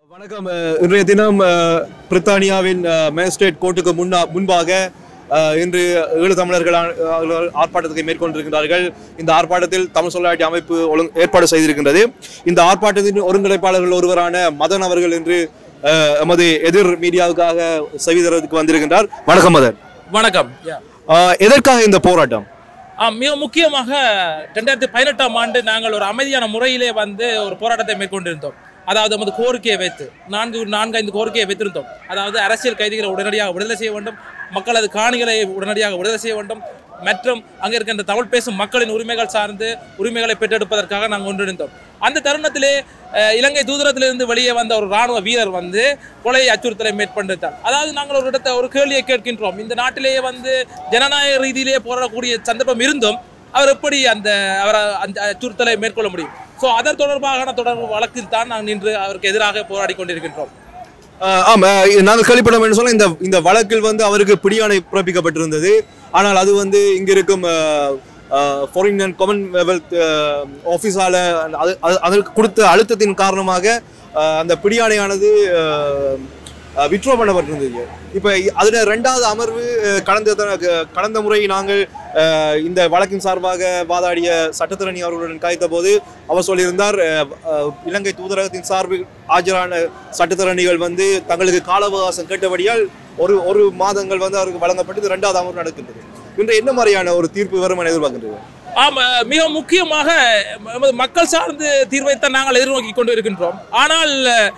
வணக்கம் அஹ், இன்றைய தினம் அஹ், பிரித்தானியாவின் அஹ், மேஜிஸ்ட்ரேட் கோர்ட்டுக்கு முன்னா முன்பாக அஹ், இன்று ஈழ தமிழர்கள் ஆ- அவர்கள் ஆர்ப்பாட்டத்தை மேற்கொண்டிருக்கிறார்கள் இந்த ஆர்ப்பாட்டத்தில் தமிழ் சொல்லாட்சி அமைப்பு ஒழுங்கு ஏற்பாடு செய்திருக்கின்றது இந்த ஆர்ப்பாட்டத்தின் ஒருங்கிணைப்பாளர்கள் ஒருவரான மதன் அவர்கள் இன்று அஹ், எமது எதிர் மீடியாவுக்காக செவிதரத்துக்கு வந்திருக்கின்றார் வணக்கம் மதன் வணக்கம் அஹ், எதற்காக இந்த போராட்டம் ஆ, மிக முக்கியமாக ரெண்டாயிரத்தி பதினெட்டாம் ஆண்டு நாங்கள் ஒரு அமைதியான முறையிலே வந்து ஒரு போராட்டத்தை மேற்கொண்டிருந்தோம் அதாவது நமது கோரிக்கையை வைத்து நான்கு நான்கு ஐந்து கோரிக்கையை வைத்திருந்தோம் அதாவது அரசியல் கைதிகளை உடனடியாக விடுதலை செய்ய வேண்டும் மக்களது காணிகளை உடனடியாக விடுதலை செய்ய வேண்டும் மற்றும் அங்கே இருக்கின்ற தமிழ் பேசும் மக்களின் உரிமைகள் சார்ந்து உரிமைகளை பெற்றெடுப்பதற்காக நாங்கள் ஒன்றிணைந்தோம் அந்த தருணத்திலே அஹ், இலங்கை தூதரத்திலிருந்து வெளியே வந்த ஒரு ராணுவ வீரர் வந்து கொலை அச்சுறுத்தலை மேற்கொண்டிருந்தார் அதாவது நாங்கள் ஒரு இடத்த ஒரு கேள்வியை கேட்கின்றோம் இந்த நாட்டிலேயே வந்து ஜனநாயக ரீதியிலேயே போராடக்கூடிய சந்தர்ப்பம் இருந்தும் அவர் எப்படி அந்த அவரை அந்த அச்சுறுத்தலை மேற்கொள்ள முடியும் ஸோ அதன் தொடர்பான தொடர்பு வழக்கில் தான் நாங்கள் இன்று அவருக்கு எதிராக போராடி கொண்டிருக்கின்றோம் ஆஹ் ஆமா இது நாங்கள் கேள்விப்பட்டோம் என்று சொன்னா இந்த இந்த வழக்கில் வந்து அவருக்கு பிடியாணை பிறப்பிக்கப்பட்டிருந்தது ஆனால் அது வந்து இங்க இருக்கும் ஃபாரின் அண்ட் காமன்வெல்த் ஆஃபீஸால அது அது- அதற்கு கொடுத்த அழுத்தத்தின் காரணமாக ஆஹ் அந்த பிடியாணையானது விட்ரோ பண்ணப்பட்டிருந்தது இப்போ அதில் ரெண்டாவது அமர்வு ஆஹ் கடந்த த- கடந்த முறை நாங்கள் ஆஹ் இந்த வழக்கின் சார்பாக வாதாடிய சட்டத்திரணி அவர்களுடன் காய்த்த போது அவர் சொல்லியிருந்தார் ஆஹ் ஆஹ் இலங்கை தூதரகத்தின் சார்பில் ஆஜரான சட்டத்திறனிகள் வந்து தங்களுக்கு கால அவகாசம் கேட்டபடியால் ஒரு ஒரு மாதங்கள் வந்து அவருக்கு வழங்கப்பட்டு ரெண்டாவது அமர்வு நடக்கின்றது இன்று என்ன மாதிரியான ஒரு தீர்ப்பு வரும் என எதிர்பார்க்கின்றது ஆமா மிக முக்கியமாக எமது மக்கள் சார்ந்து தீர்வைத்தான் நாங்கள் எதிர்நோக்கி கொண்டு இருக்கின்றோம் ஆனால்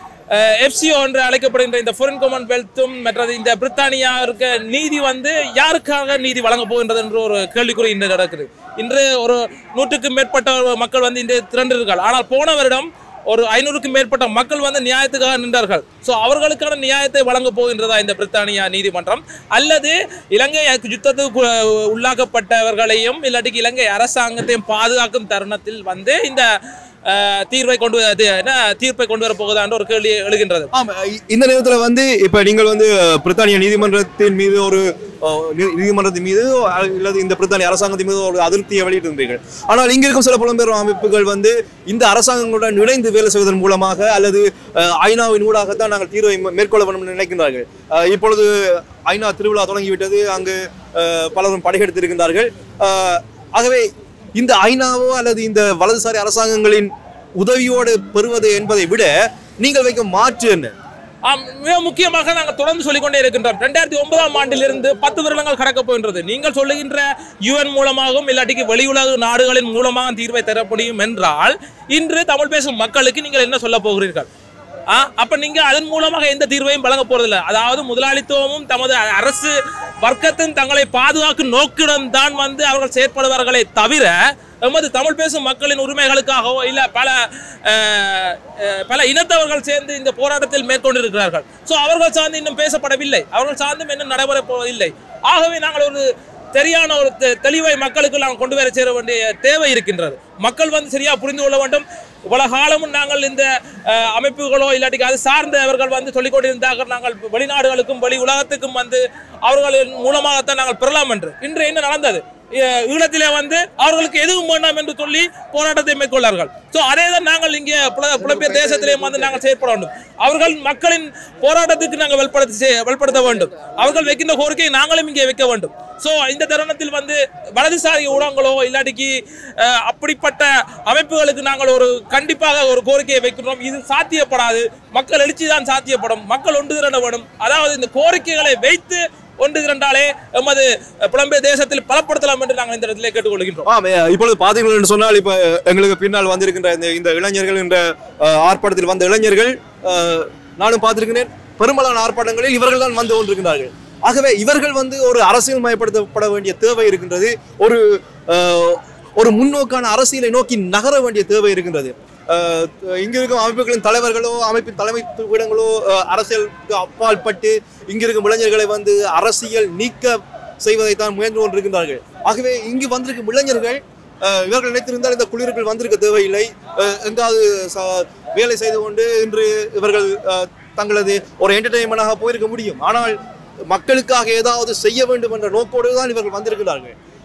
எஃப்சிஓ என்று அழைக்கப்படுகின்ற இந்த ஃபாரின் காமன்வெல்த்தும் மற்றது இந்த பிரித்தானியா இருக்க நீதி வந்து யாருக்காக நீதி வழங்க போகின்றது என்ற ஒரு கேள்விக்குறி இன்று நடக்குது இன்று ஒரு நூற்றுக்கும் மேற்பட்ட மக்கள் வந்து இன்று திரண்டிருக்கார்கள் ஆனால் போன வருடம் ஒரு ஐநூறுக்கும் மேற்பட்ட மக்கள் வந்து நியாயத்துக்காக நின்றார்கள் ஸோ அவர்களுக்கான நியாயத்தை வழங்க போகின்றதா இந்த பிரித்தானியா நீதிமன்றம் அல்லது இலங்கை யுத்தத்துக்கு உள்ளாக்கப்பட்டவர்களையும் இல்லாட்டிக்கு இலங்கை அரசாங்கத்தையும் பாதுகாக்கும் தருணத்தில் வந்து இந்த அஹ், தீர்வை கொண்டு வ- அது என்ன தீர்ப்பை கொண்டு வர போகுதான்ற ஒரு கேள்வி எழுகின்றது ஆமா இ- இந்த நேரத்தில் வந்து இப்ப நீங்கள் வந்து அஹ், பிரித்தானிய நீதிமன்றத்தின் மீது ஒரு அஹ், நீ- நீதிமன்றத்தின் மீது அல்லது இந்த பிரித்தானிய அரசாங்கத்தின் மீது ஒரு அதிருப்தியை வெளியிட்டிருந்தீர்கள் ஆனால் இங்க இருக்கும் சில புலம்பெயர் அமைப்புகள் வந்து இந்த அரசாங்கங்களுடன் இணைந்து வேலை செய்வதன் மூலமாக அல்லது அஹ், ஐநாவின் ஊடாகத்தான் நாங்கள் தீர்வை மே- மேற்கொள்ள வேண்டும் என்று நினைக்கின்றார்கள் அஹ், இப்பொழுது ஐநா திருவிழா தொடங்கிவிட்டது அங்கு அஹ், பலரும் படையெடுத்திருக்கின்றார்கள் அஹ், ஆகவே இந்த ஐநாவோ அல்லது இந்த வலதுசாரி அரசாங்கங்களின் உதவியோடு பெறுவது என்பதை விட நீங்கள் வைக்கும் மாற்று என்ன ஆம், மிக முக்கியமாக நாங்கள் தொடர்ந்து சொல்லிக்கொண்டே இருக்கின்றோம் ரெண்டாயிரத்தி ஒன்பதாம் ஆண்டிலிருந்து பத்து வருடங்கள் கடக்க போகின்றது நீங்கள் சொல்லுகின்ற யுஎன் மூலமாகவும் இல்லாட்டிக்கு வெளியுலக நாடுகளின் மூலமாக தீர்வை தர முடியும் என்றால் இன்று தமிழ் பேசும் மக்களுக்கு நீங்கள் என்ன சொல்ல போகிறீர்கள் ஆ, அப்ப நீங்க அதன் மூலமாக எந்த தீர்வையும் வழங்க போறதில்லை அதாவது முதலாளித்துவமும் தமது அரசு வர்க்கத்தின் தங்களை பாதுகாக்கும் நோக்குடன் தான் வந்து அவர்கள் செயற்படுவார்களே தவிர எமது தமிழ் பேசும் மக்களின் உரிமைகளுக்காகவோ இல்ல பல அஹ், அஹ், பல இனத்தவர்கள் சேர்ந்து இந்த போராட்டத்தில் மேற்கொண்டிருக்கிறார்கள் ஸோ அவர்கள் சார்ந்து இன்னும் பேசப்படவில்லை அவர்கள் சார்ந்தும் இன்னும் நடைபெற போவதில்லை ஆகவே நாங்கள் ஒரு சரியான ஒரு தெ- தெளிவை மக்களுக்கு நாம் கொண்டு வர சேர வேண்டிய தேவை இருக்கின்றது மக்கள் வந்து சரியா புரிந்து கொள்ள வேண்டும் இவ்வளவு காலமும் நாங்கள் இந்த அஹ், அமைப்புகளோ இல்லாட்டிக்கு அது சார்ந்தவர்கள் வந்து சொல்லிக் கொண்டிருந்தார்கள் நாங்கள் வெளிநாடுகளுக்கும் வெளி உலகத்துக்கும் வந்து அவர்களின் மூலமாகத்தான் நாங்கள் பெறலாம் என்று இன்று என்ன நடந்தது அஹ், ஈழத்திலே வந்து அவர்களுக்கு எதுவும் வேண்டாம் என்று சொல்லி போராட்டத்தை மேற்கொள்ளார்கள் ஸோ அதே தான் நாங்கள் இங்கே புல- புலம்பெயர் தேசத்திலே வந்து நாங்கள் செயற்பட வேண்டும் அவர்கள் மக்களின் போராட்டத்துக்கு நாங்கள் வெளிப்படுத்த செய்- வெளிப்படுத்த வேண்டும் அவர்கள் வைக்கின்ற கோரிக்கையை நாங்களும் இங்கே வைக்க வேண்டும் ஸோ இந்த தருணத்தில் வந்து வலதுசாரி ஊடகங்களோ இல்லாட்டிக்கு அஹ், அப்படிப்பட்ட அமைப்புகளுக்கு நாங்கள் ஒரு கண்டிப்பாக ஒரு கோரிக்கையை வைக்கிறோம் இது சாத்தியப்படாது மக்கள் எழுச்சி தான் சாத்தியப்படும் மக்கள் ஒன்று திரண்ட வேண்டும் அதாவது இந்த கோரிக்கைகளை வைத்து ஒன்று திரண்டாலே எமது புலம்பெயர் தேசத்தில் பலப்படுத்தலாம் என்று நாங்கள் இந்த இடத்திலே கேட்டுக்கொள்கின்றோம் ஆம் எ- இப்பொழுது பார்த்தீர்கள் என்று சொன்னால் இப்ப எங்களுக்கு பின்னால் வந்திருக்கின்ற இந்த இந்த இளைஞர்கள் என்ற அஹ், ஆர்ப்பாட்டத்தில் வந்த இளைஞர்கள் அஹ், நானும் பார்த்திருக்கிறேன் பெரும்பாலான ஆர்ப்பாட்டங்களில் இவர்கள் தான் வந்து கொண்டிருக்கிறார்கள் ஆகவே இவர்கள் வந்து ஒரு அரசியல் மயப்படுத்தப்பட வேண்டிய தேவை இருக்கின்றது ஒரு அஹ், ஒரு முன்னோக்கான அரசியலை நோக்கி நகர வேண்டிய தேவை இருக்கின்றது அஹ், இங்க இருக்கும் அமைப்புகளின் தலைவர்களோ அமைப்பின் தலைமைத்துவங்களோ அஹ், அரசியலுக்கு அப்பால் பட்டு இங்க இருக்கும் இளைஞர்களை வந்து அரசியல் நீக்க செய்வதைத்தான் முயன்று கொண்டிருக்கின்றார்கள் ஆகவே இங்கு வந்திருக்கும் இளைஞர்கள் அஹ், இவர்கள் நினைத்திருந்தால் இந்த குளிர்கள் வந்திருக்க தேவையில்லை அஹ், எங்காவது ச- வேலை செய்து கொண்டு இன்று இவர்கள் அஹ், தங்களது ஒரு என்டர்டெயின்மெண்டாக போயிருக்க முடியும் ஆனால் மக்களுக்காக ஏதாவது செய்ய வேண்டும் என்ற நோக்கோடு தான் இவர்கள் வந்திருக்கிறார்கள்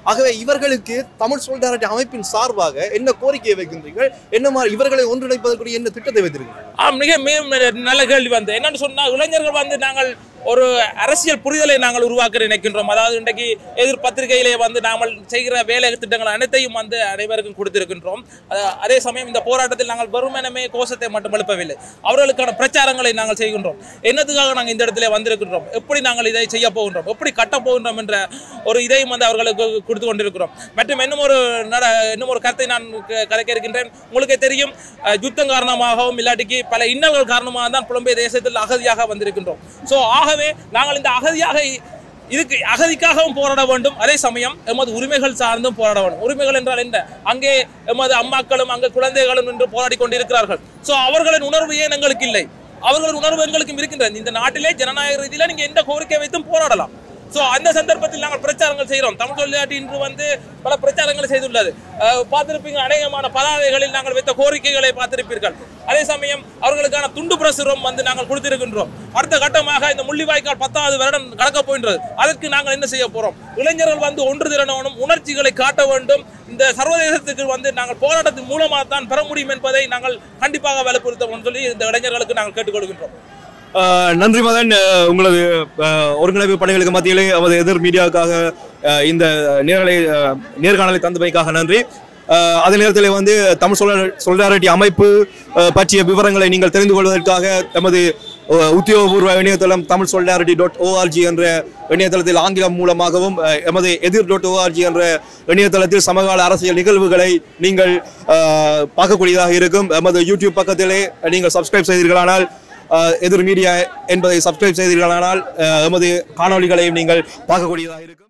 ஆகவே இவர்களுக்கு தமிழ் சொல்டாரட்டி அமைப்பின் சார்பாக என்ன கோரிக்கையை வைக்கின்றீர்கள் என்ன மாதிரி இவர்களை ஒன்றிணைப்பதற்குரிய என்ன திட்டத்தை வைத்திருக்கீர்கள் ஆம் மிக மிக நல்ல கேள்வி வந்து என்னன்னு சொன்னா இளைஞர்கள் வந்து நாங்கள் ஒரு அரசியல் புரிதலை நாங்கள் உருவாக்க நினைக்கின்றோம் அதாவது இன்றைக்கு எதிர் பத்திரிகையிலே வந்து நாங்கள் செய்கிற வேலை திட்டங்கள் அனைத்தையும் வந்து அனைவருக்கும் கொடுத்திருக்கின்றோம் அஹ் அதே சமயம் இந்த போராட்டத்தில் நாங்கள் வெறுமனமே கோஷத்தை மட்டும் எழுப்பவில்லை அவர்களுக்கான பிரச்சாரங்களை நாங்கள் செய்கின்றோம் என்னத்துக்காக நாங்கள் இந்த இடத்துல வந்திருக்கின்றோம் எப்படி நாங்கள் இதை செய்ய போகின்றோம் எப்படி கட்டப் போகின்றோம் என்ற ஒரு இதையும் வந்து அவர்களுக்கு கொடுத்து கொண்டிருக்கிறோம் மற்றும் இன்னும் ஒரு நட இன்னும் ஒரு கருத்தை நான் க- கதைக்க இருக்கின்றேன் உங்களுக்கே தெரியும் அஹ், யுத்தம் காரணமாகவும் இல்லாட்டிக்கு பல இன்னல்கள் காரணமாக தான் புலம்பெயர் தேசத்தில் அகதியாக வந்திருக்கின்றோம் ஸோ ஆகவே நாங்கள் இந்த அகதியாக இ- இதுக்கு அகதிக்காகவும் போராட வேண்டும் அதே சமயம் எமது உரிமைகள் சார்ந்தும் போராட வேண்டும் உரிமைகள் என்றால் என்ன அங்கே எமது அம்மாக்களும் அங்கே குழந்தைகளும் என்று போராடி கொண்டிருக்கிறார்கள் ஸோ அவர்களின் உணர்வு ஏன் எங்களுக்கு இல்லை அவர்களின் உணர்வு எங்களுக்கும் இருக்கின்றது இந்த நாட்டிலே ஜனநாயக ரீதியில் நீங்க எந்த கோரிக்கை வைத்தும் போராடலாம் ஸோ அந்த சந்தர்ப்பத்தில் நாங்கள் பிரச்சாரங்கள் செய்கிறோம் தமிழ் தொழிலாட்டி இன்று வந்து பல பிரச்சாரங்களை செய்துள்ளது அஹ், பார்த்திருப்பீங்க அநேகமான பதாதைகளில் நாங்கள் வைத்த கோரிக்கைகளை பார்த்திருப்பீர்கள் அதே சமயம் அவர்களுக்கான துண்டு பிரசுரம் வந்து நாங்கள் கொடுத்திருக்கின்றோம் அடுத்த கட்டமாக இந்த முள்ளிவாய்க்கால் பத்தாவது வருடம் கடக்க போகின்றது அதற்கு நாங்கள் என்ன செய்ய போறோம் இளைஞர்கள் வந்து ஒன்று திரண்டவனும் உணர்ச்சிகளை காட்ட வேண்டும் இந்த சர்வதேசத்துக்கு வந்து நாங்கள் போராட்டத்தின் மூலமாக தான் பெற முடியும் என்பதை நாங்கள் கண்டிப்பாக வலுப்படுத்தவும் சொல்லி இந்த இளைஞர்களுக்கு நாங்கள் கேட்டுக்கொள்கின்றோம் ஆஹ் நன்றி மதன் ஆஹ் உங்களது ஆஹ் ஒருங்கிணைப்பு பணிகளுக்கு மத்தியிலே நமது எதிர் மீடியாவுக்காக ஆஹ் இந்த நேரலை ஆஹ் நேர்காணலை தந்தமைக்காக நன்றி ஆஹ் அதே நேரத்தில் வந்து தமிழ் சொல்ல சொல்லாரட்டி அமைப்பு ஆஹ் பற்றிய விவரங்களை நீங்கள் தெரிந்து கொள்வதற்காக எமது ஆஹ் உத்தியோகபூர்வ இணையதளம் தமிழ் சொல்லாரிட்டி டாட் ஓஆர்ஜி என்ற இணையதளத்தில் ஆங்கிலம் மூலமாகவும் ஆஹ் எமது எதிர் டாட் ஓஆர்ஜி என்ற இணையதளத்தில் சமகால அரசியல் நிகழ்வுகளை நீங்கள் ஆஹ் பார்க்கக்கூடியதாக இருக்கும் எமது யூடியூப் பக்கத்திலே நீங்கள் சப்ஸ்கிரைப் செய்தீர்களானால் ஆஹ் எதிர் மீடியா என்பதை சப்ஸ்கிரைப் செய்தீர்களானால் ஆஹ் எமது காணொளிகளையும் நீங்கள் பார்க்கக்கூடியதாக இருக்கும்